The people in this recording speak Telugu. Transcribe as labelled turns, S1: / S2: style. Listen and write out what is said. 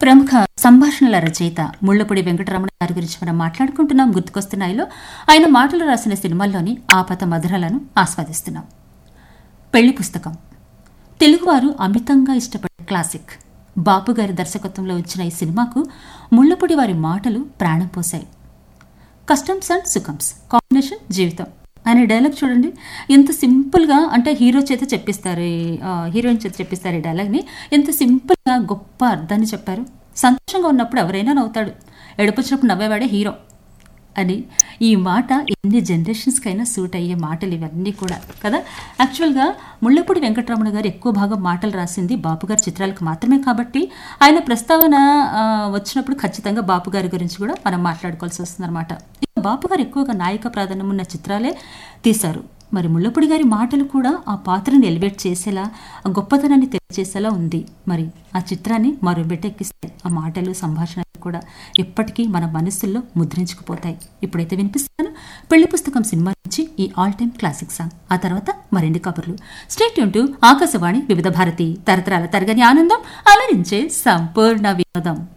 S1: ప్రముఖ సంభాషణల రచయిత ముళ్లపూడి వెంకటరమణ గారి గురించి మనం మాట్లాడుకుంటున్నాం గుర్తుకొస్తున్నాయిలో ఆయన మాటలు రాసిన సినిమాల్లోని ఆపత మధురాలను ఆస్వాదిస్తున్నాం పెళ్లి పుస్తకం తెలుగువారు అమితంగా ఇష్టపడే క్లాసిక్ బాపు గారి దర్శకత్వంలో వచ్చిన ఈ సినిమాకు ముళ్లపూడి వారి మాటలు ప్రాణం పోశాయి కస్టమ్స్ అండ్ సుఖమ్స్ కాంబినేషన్ జీవితం అనే డైలాగ్ చూడండి ఎంత సింపుల్గా అంటే హీరో చేత చెప్పిస్తారు ఈ, ఆ, హీరోయిన్ చేత చెప్పిస్తారు ఈ డైలాగ్ని ఎంత సింపుల్గా గొప్ప అర్థాన్ని చెప్పారు సంతోషంగా ఉన్నప్పుడు ఎవరైనా నవ్వుతాడు ఎడపొచ్చినప్పుడు నవ్వేవాడే హీరో అని ఈ మాట ఎన్ని జనరేషన్స్కైనా సూట్ అయ్యే మాటలు ఇవన్నీ కూడా కదా యాక్చువల్గా ముళ్ళపూడి వెంకటరమణ గారు ఎక్కువ భాగం మాటలు రాసింది బాపు గారి చిత్రాలకు మాత్రమే కాబట్టి ఆయన ప్రస్తావన ఆ, వచ్చినప్పుడు ఖచ్చితంగా బాపు గారి గురించి కూడా మనం మాట్లాడుకోవాల్సి వస్తుందన్నమాట ఇక బాపు గారు ఎక్కువగా నాయక ప్రాధాన్యం ఉన్న చిత్రాలే తీశారు మరి ముళ్ళపూడి గారి మాటలు కూడా ఆ పాత్రని ఎలివేట్ చేసేలా ఆ గొప్పతనాన్ని తెలియజేసేలా ఉంది మరి ఆ చిత్రాన్ని మరో బిడ్డెక్కిస్తాయి ఆ మాటలు సంభాషణలు కూడా ఎప్పటికీ మన మనస్సుల్లో ముద్రించుకుపోతాయి ఇప్పుడైతే వినిపిస్తాను పెళ్లి పుస్తకం సినిమా నుంచి ఈ ఆల్ టైమ్ క్లాసిక్ సాంగ్ ఆ తర్వాత మరిన్ని కబుర్లు స్టేట్ టు ఆకాశవాణి వివిధ భారతి తరతరాల తరగని ఆనందం అలరించే సంపూర్ణ వినోదం